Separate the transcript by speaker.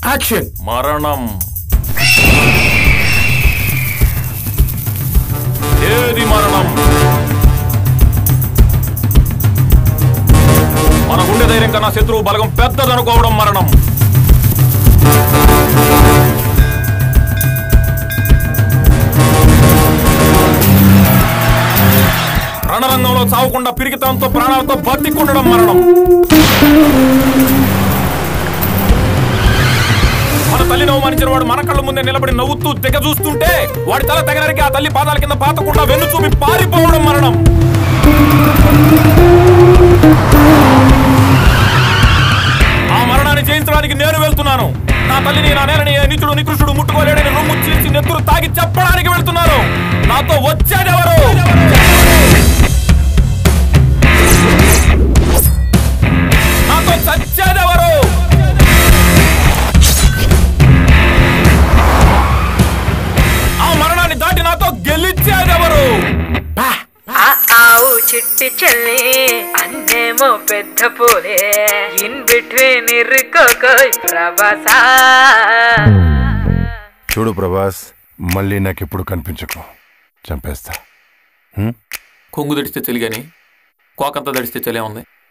Speaker 1: action
Speaker 2: మరణం ఏది మరణం మన గుండె ధైర్యం కన్నా శత్రువు బలగం పెద్దదనుకోవడం మరణం రణరంగంలో చావకుండా పిరికితనంతో ప్రాణాలతో బతికుండడం మరణం మన తల్లిని అవమానించిన వాడు మన కళ్ళ ముందే నిలబడి నవ్వుతూ తెగ చూస్తుంటే వాడి తల తెగనరికి ఆ తల్లి పాదాల కింద పాతకుండా వెన్ను చూపి పారిపోవడం మరణం ఆ మరణాన్ని జయించడానికి నేను వెళ్తున్నాను నా తల్లిని నా నేలని ఏ నీచుడు నికృష్టుడు ముట్టుకోలేడని రొమ్ము చీల్చి నెత్తురు తాగి చెప్పడానికి వెళ్తున్నాను నాతో వచ్చేదెవరు నాతో చచ్చేదెవరు ఆ మరణాన్ని దాటి నాతో గెలిచేదెవరు
Speaker 3: ఆ ఆవు చిట్టి చెల్లి అన్నేమో పెద్ద పూలే ఇన్ బిట్వీన్ ఇరుకోకోయ్ ప్రభసా
Speaker 1: చూడు ప్రభాస్ మళ్ళీ నాకెప్పుడు కనిపించకు చంపేస్తా
Speaker 2: కొంగు దడిస్తే తెలియని కోకంత దడిస్తే తెలియ ఉంది